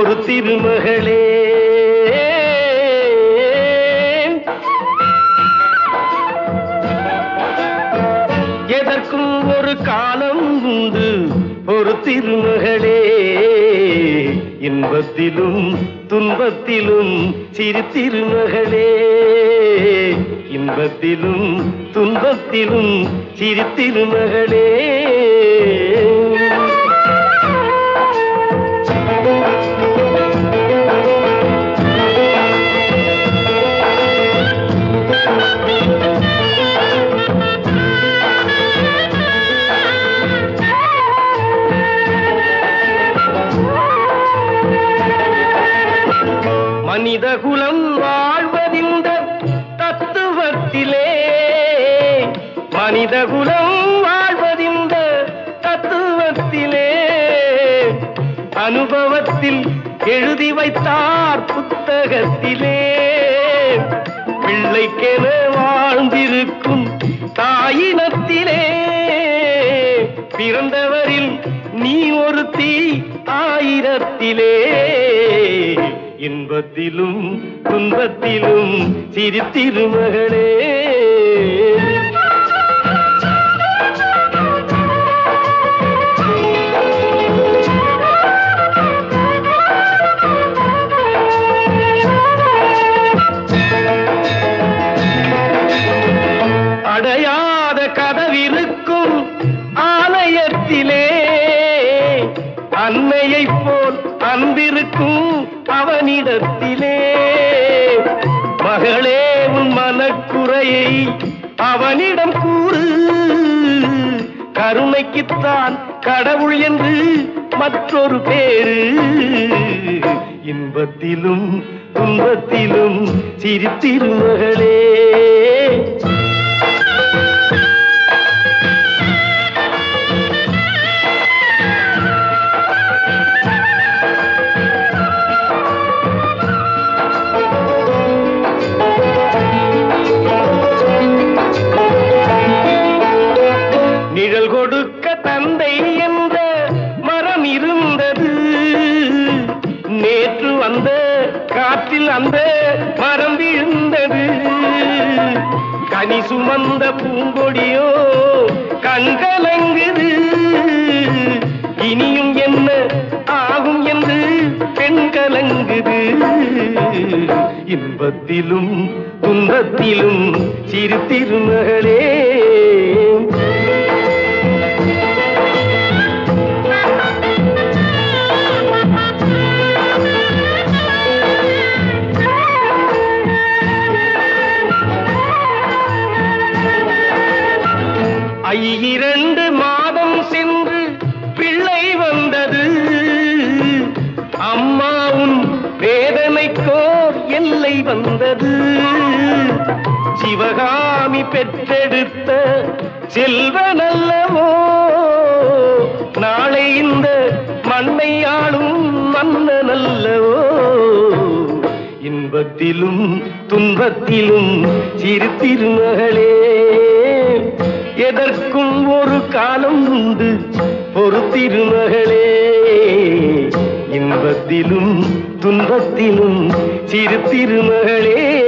ஒரு திருமகளே எதற்கும் ஒரு காலம் உண்டு ஒரு திருமகளே இன்பத்திலும் துன்பத்திலும் சிறு திருமகளே இன்பத்திலும் துன்பத்திலும் சிறு திருமகளே மனிதகுலம் வாழ்வதிந்த தத்துவத்திலே மனிதகுலம் வாழ்வதிந்த தத்துவத்திலே அனுபவத்தில் எழுதி வைத்தார் புத்தகத்திலே பிள்ளைக்கென வாழ்ந்திருக்கும் தாயினத்திலே பிறந்தவரில் நீ ஒருத்தி ஆயிரத்திலே இன்பத்திலும் துன்பத்திலும் சிரித்திருமகளே அடையாத கதவிருக்கும் ஆலயத்திலே அன்னையைப் போல் அன்பிருக்கும் அவனிடத்திலே மகளே உன் மனக்குறையை அவனிடம் கூறு கருணைக்குத்தான் கடவுள் என்று மற்றொரு பேரு இன்பத்திலும் துன்பத்திலும் சிரித்திருமகளே நிழல் கொடுக்க தந்தை என்ற மரம் இருந்தது நேற்று வந்த காற்றில் அந்த மரம் விழுந்தது கனி சுமந்த பூங்கொடியோ கண்கலங்குது இனியும் என்ன ஆகும் என்று பெண் கலங்குது இன்பத்திலும் துன்பத்திலும் சிறு திருமகளே ஐயிரண்டு மாதம் சென்று பிள்ளை வந்தது அம்மாவும் வேதனைக்கோர் எல்லை வந்தது சிவகாமி பெற்றெடுத்த செல்வனல்லவோ நாளை இந்த மண்ணை ஆளும் மன்னனல்லவோ இன்பத்திலும் துன்பத்திலும் சிறு திருமகளே எதற்கும் ஒரு காலம் உண்டு ஒரு திருமகளே இன்பத்திலும் துன்பத்திலும் சிறு திருமகளே